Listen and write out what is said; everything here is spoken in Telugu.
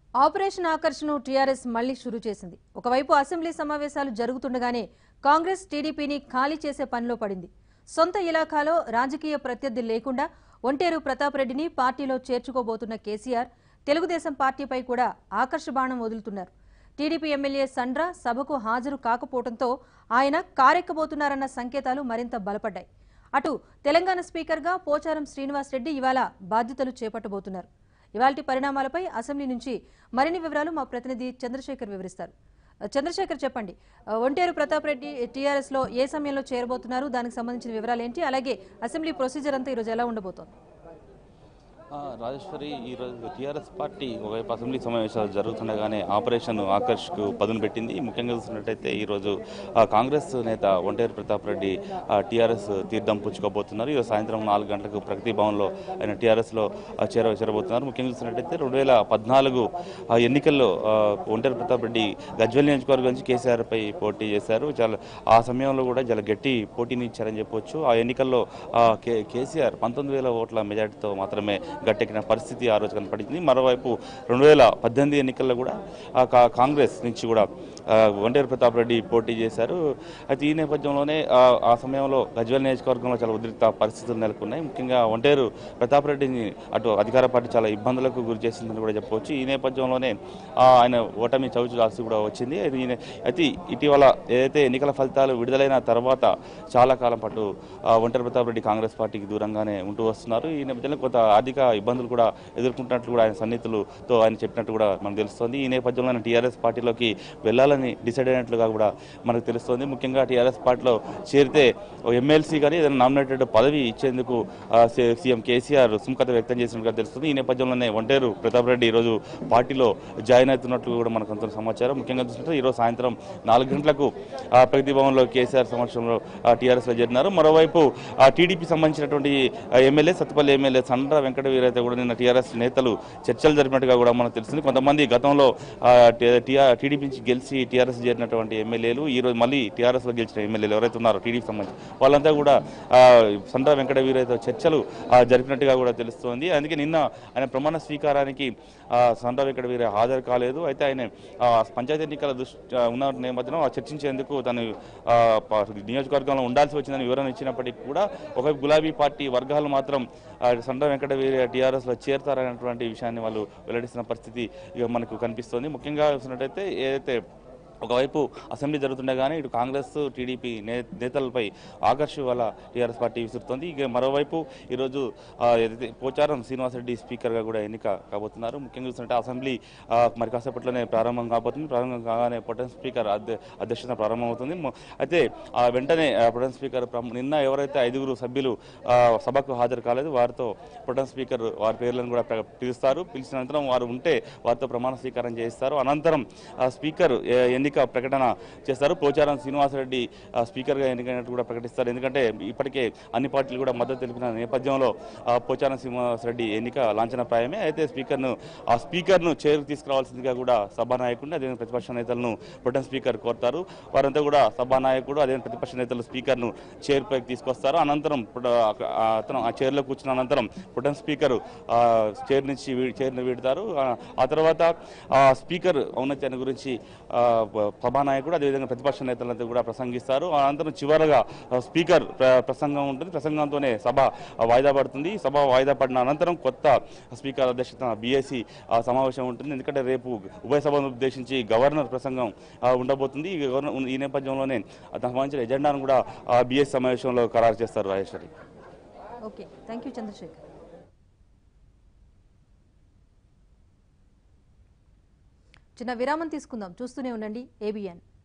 ఆపరేషన్ ఆకర్షణ టీఆర్ఎస్ మళ్లీ షురూ చేసింది ఒకవైపు అసెంబ్లీ సమావేశాలు జరుగుతుండగానే కాంగ్రెస్ టీడీపీని ఖాళీ చేసే పనిలో పడింది సొంత ఇలాఖాలో రాజకీయ ప్రత్యర్థి లేకుండా ఒంటేరు ప్రతాప్ రెడ్డిని పార్టీలో చేర్చుకోబోతున్న కేసీఆర్ తెలుగుదేశం పార్టీపై కూడా ఆకర్ష బాణం వదులుతున్నారు టీడీపీ ఎమ్మెల్యే సండ్ర సభకు హాజరు కాకపోవడంతో ఆయన కారెక్కబోతున్నారన్న సంకేతాలు మరింత బలపడ్డాయి అటు తెలంగాణ స్పీకర్గా పోచారం శ్రీనివాస్ రెడ్డి ఇవాళ బాధ్యతలు చేపట్టబోతున్నారు ఇవాల్టి పరిణామాలపై అసెంబ్లీ నుంచి మరిన్ని వివరాలు మా ప్రతినిధి చంద్రశేఖర్ వివరిస్తారు చంద్రశేఖర్ చెప్పండి ఒంటేరు ప్రతాప్ రెడ్డి టీఆర్ఎస్ లో ఏ సమయంలో చేరబోతున్నారు దానికి సంబంధించిన వివరాలు ఏంటి అలాగే అసెంబ్లీ ప్రొసీజర్ అంతా ఈరోజు ఎలా ఉండబోతోంది ఆ, రాజేశ్వరి ఈరోజు టీఆర్ఎస్ పార్టీ ఒకవైపు అసెంబ్లీ సమావేశాలు జరుగుతుండగానే ఆపరేషన్ ఆకర్ష్కు పదును పెట్టింది ముఖ్యంగా చూసినట్టయితే ఈరోజు ఆ, కాంగ్రెస్ నేత ఒంటేరు ప్రతాప్ రెడ్డి ఆ, టీఆర్ఎస్ తీర్థం పుచ్చుకోబోతున్నారు ఈరోజు సాయంత్రం నాలుగు గంటలకు ప్రగతి భవన్లో ఆయన టీఆర్ఎస్లో ఆ, చేర చేరబోతున్నారు ముఖ్యంగా చూసినట్టయితే రెండు వేల పద్నాలుగు ఆ, ఎన్నికల్లో ఆ, ఒంటేరు ప్రతాప్ రెడ్డి గజ్వెల్ నియోజకవర్గం నుంచి కేసీఆర్ పై పోటీ చేశారు చాలా ఆ సమయంలో కూడా చాలా గట్టి పోటీని ఇచ్చారని చెప్పొచ్చు ఆ ఎన్నికల్లో ఆ, కే కేసీఆర్ పంతొమ్మిది వేల ఓట్ల మెజార్టీతో మాత్రమే గట్టెక్కిన పరిస్థితి ఆ రోజు కనపడింది మరోవైపు రెండు వేల పద్దెనిమిది ఎన్నికల్లో కూడా ఆ కా- కాంగ్రెస్ నుంచి కూడా ఆ, ఒంటేరు ప్రతాప్ రెడ్డి పోటీ చేశారు అయితే ఈ నేపథ్యంలోనే ఆ ఆ సమయంలో గజ్వెల్ నియోజకవర్గంలో చాలా ఉద్రిక్త పరిస్థితులు నెలకొన్నాయి ముఖ్యంగా ఒంటేరు ప్రతాప్ రెడ్డిని అటు అధికార పార్టీ చాలా ఇబ్బందులకు గురి చేసిందని కూడా చెప్పవచ్చు ఈ నేపథ్యంలోనే ఆ, ఆయన ఓటమి చవి చూడాల్సి కూడా వచ్చింది అయితే ఈయన- అయితే ఇటీవల ఏదైతే ఎన్నికల ఫలితాలు విడుదలైన తర్వాత చాలా కాలం పాటు ఆ, ఒంటరి ప్రతాప్ రెడ్డి కాంగ్రెస్ పార్టీకి దూరంగానే ఉంటూ వస్తున్నారు ఈ నేపథ్యంలో కొంత ఆర్థిక ఇబ్బందులు కూడా ఎదుర్కొంటున్నట్లు కూడా ఆయన సన్నిహితులతో ఆయన చెప్పినట్టు కూడా మనకు తెలుస్తోంది ఈ నేపథ్యంలో ఆయన టీఆర్ఎస్ పార్టీలోకి వెళ్ళాలని డిసైడ్ అయినట్లుగా కూడా మనకు తెలుస్తోంది ముఖ్యంగా టీఆర్ఎస్ పార్టీలో చేరితే ఎమ్మెల్సీ కానీ ఏదైనా నామినేటెడ్ పదవి ఇచ్చేందుకు ఆ, సి- సీఎం కేసీఆర్ సుముఖత వ్యక్తం చేసినట్టుగా తెలుస్తుంది ఈ నేపథ్యంలోనే ఒంటేరు ప్రతాప్ రెడ్డి ఈరోజు పార్టీలో జాయిన్ అవుతున్నట్లు కూడా మనకు అంత సమాచారం ముఖ్యంగా చూస్తుంటే ఈరోజు సాయంత్రం నాలుగు గంటలకు ఆ, ప్రగతి భవన్లో కేసీఆర్ సమక్షంలో టీఆర్ఎస్లో చేరినారు మరోవైపు ఆ టీడీపీ సంబంధించినటువంటి ఆ, ఎమ్మెల్యే సత్తుపల్లి ఎమ్మెల్యే సండ్ర వెంకట వీరైతే కూడా నిన్న టీఆర్ఎస్ నేతలు చర్చలు జరిపినట్టుగా కూడా మనకు తెలుస్తుంది కొంతమంది గతంలో ఆ, టీ- టీ- టీడీపీ నుంచి గెలిచి టీఆర్ఎస్ చేరినటువంటి ఎమ్మెల్యేలు ఈ రోజు మళ్ళీ టీఆర్ఎస్లో గెలిచిన ఎమ్మెల్యేలు ఎవరైతే ఉన్నారో టీడీపీ సంబంధించి వాళ్ళంతా కూడా ఆ, సండ్ర వెంకట వీరైతే చర్చలు ఆ, జరిపినట్టుగా కూడా తెలుస్తోంది అందుకే నిన్న ఆయన ప్రమాణ స్వీకారానికి ఆ, సండ్ర వెంకట వీర హాజరు కాలేదు అయితే ఆయన ఆ, పంచాయతీ ఎన్నికల దృష్టి ఆ, ఉన్న నేపథ్యంలో ఆ చర్చించేందుకు తను ఆ, ప- నియోజకవర్గంలో ఉండాల్సి వచ్చిందని వివరణ ఇచ్చినప్పటికీ కూడా ఒకవైపు గులాబీ పార్టీ వర్గాలు మాత్రం ఆ, సండ్ర వెంకట వీర టీఆర్ఎస్లో చేరతారనేటువంటి విషయాన్ని వాళ్ళు వెల్లడిస్తున్న పరిస్థితి ఇక మనకు కనిపిస్తోంది ముఖ్యంగా చూసినట్టయితే ఏదైతే ఒకవైపు అసెంబ్లీ జరుగుతుండగానే ఇటు కాంగ్రెస్ టీడీపీ నే- నేతలపై ఆకర్ష వల్ల టీఆర్ఎస్ పార్టీ విసురుతోంది ఇక మరోవైపు ఈరోజు ఆ, ఏదైతే పోచారం శ్రీనివాసరెడ్డి స్పీకర్గా కూడా ఎన్నిక కాబోతున్నారు ముఖ్యంగా చూస్తుంటే అసెంబ్లీ ఆ, మరి కాసేపట్లోనే ప్రారంభం కాబోతుంది ప్రారంభం కాగానే పొటెన్ స్పీకర్ అధ్య అధ్యక్షత ప్రారంభమవుతుంది మ- అయితే ఆ వెంటనే ఆ, పొటెన్ స్పీకర్ ప్రమ- నిన్న ఎవరైతే ఐదుగురు సభ్యులు ఆ, సభకు హాజరు కాలేదు వారితో పొటెన్ స్పీకర్ వారి పేర్లను కూడా ప్ర- పిలుస్తారు పిలిచిన అనంతరం వారు ఉంటే వారితో ప్రమాణ స్వీకారం చేయిస్తారు అనంతరం ఆ, స్పీకర్ ఏ, ఎన్నిక ప్రకటన చేస్తారు పోచారం శ్రీనివాసరెడ్డి ఆ, స్పీకర్గా ఎన్నికైనట్టు కూడా ప్రకటిస్తారు ఎందుకంటే ఇప్పటికే అన్ని పార్టీలు కూడా మద్దతు తెలిపిన నేపథ్యంలో ఆ, పోచారం శ్రీనివాసరెడ్డి ఎన్నిక లాంఛనప్రాయమే అయితే స్పీకర్ను ఆ స్పీకర్ను చేరుకు తీసుకురావాల్సిందిగా కూడా సభానాయకుడిని అదే ప్రతిపక్ష నేతలను ప్రొటెన్ స్పీకర్ కోరుతారు వారంతా కూడా సభానాయకుడు అదే ప్రతిపక్ష నేతలు స్పీకర్ను చైర్ పైకి తీసుకొస్తారు అనంతరం ప్రొ- ఆ అతను ఆ చైర్లో కూర్చున్న అనంతరం ప్రొటెన్ స్పీకర్ ఆ, చైర్ నుంచి వీ- చైర్ను వీడతారు ఆ, ఆ తర్వాత ఆ స్పీకర్ ఔన్నత్యాన్ని గురించి ఆ, ప- సభానాయకుడు అదేవిధంగా ప్రతిపక్ష నేతలంతా కూడా ప్రసంగిస్తారు అనంతరం చివరగా ఆ, స్పీకర్ ప్ర- ప్రసంగం ఉంటుంది ప్రసంగంతోనే సభ ఆ, వాయిదా పడుతుంది సభ వాయిదా పడిన అనంతరం కొత్త స్పీకర్ అధ్యక్షత బీఎస్సీ సమావేశం ఉంటుంది ఎందుకంటే రేపు ఉభయ సభను ఉద్దేశించి గవర్నర్ ప్రసంగం ఆ, ఉండబోతుంది ఈ గవర్నర్ ఈ నేపథ్యంలోనే దానికి సంబంధించిన ఎజెండాను కూడా బీఎస్సీ సమావేశంలో ఖరారు చేస్తారు Rajeshwari okay thank you Chandrasekhar చిన్న విరామం తీసుకుందాం చూస్తూనే ఉండండి ఏబిఎన్